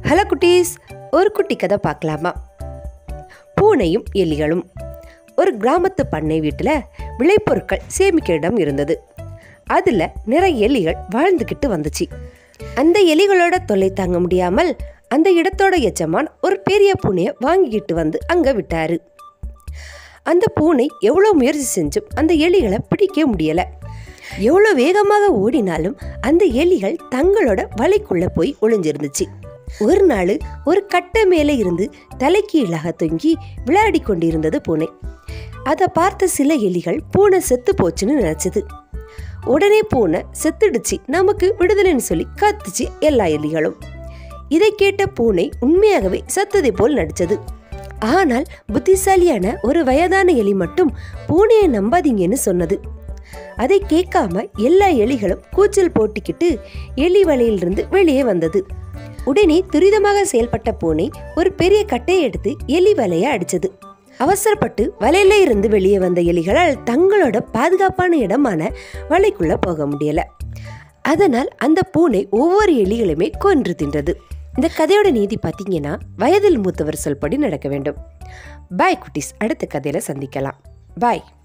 hello குட்டீஸ் ஒரு குட்டி கதை பார்க்கலாமா பூனையும் எலிகளும் ஒரு கிராமத்து பண்ணை வீட்டில் விளைபொருட்கள் சேமிக்க இடம் இருந்தது அதில் நிறைய எலிகள் வாழ்ந்துக்கிட்டு வந்துச்சு அந்த எலிகளோட தொல்லை தாங்க முடியாமல் அந்த இடத்தோட எஜமான் ஒரு பெரிய பூனையை வாங்கிக்கிட்டு வந்து அங்கே விட்டாரு அந்த பூனை எவ்வளோ முயற்சி செஞ்சும் அந்த எலிகளை பிடிக்க முடியலை எவ்வளோ வேகமாக ஓடினாலும் அந்த எலிகள் தங்களோட வலைக்குள்ள போய் ஒளிஞ்சிருந்துச்சு ஒரு நாள் ஒரு கட்டை மேலே இருந்து தலைக்கீழாக தொங்கி விளையாடி கொண்டிருந்தது பூனை அதை பார்த்த சில எலிகள் பூனை செத்து போச்சுன்னு நினைச்சது உடனே பூனை செத்துடுச்சு நமக்கு விடுதலைன்னு சொல்லி கத்துச்சு எல்லா எலிகளும் இதை கேட்ட பூனை உண்மையாகவே சத்ததை போல் நடிச்சது ஆனால் புத்திசாலியான ஒரு வயதான எலி மட்டும் பூனையை நம்பாதீங்கன்னு சொன்னது அதை கேட்காம எல்லா எலிகளும் கூச்சல் போட்டிக்கிட்டு எலி வலையிலிருந்து வெளியே வந்தது உடனே துரிதமாக செயல்பட்ட பூனை ஒரு பெரிய கட்டையை எடுத்து எலி வலையை அடிச்சது அவசரப்பட்டு வலையில இருந்து வெளியே வந்த எலிகளால் தங்களோட பாதுகாப்பான இடமான வலைக்குள்ள போக முடியல அதனால் அந்த பூனை ஒவ்வொரு எலிகளுமே கொன்று தின்றது இந்த கதையோட நீதி பார்த்தீங்கன்னா வயதில் மூத்தவர் சொல்படி நடக்க வேண்டும் பாய் குட்டீஸ் அடுத்த கதையில சந்திக்கலாம் பாய்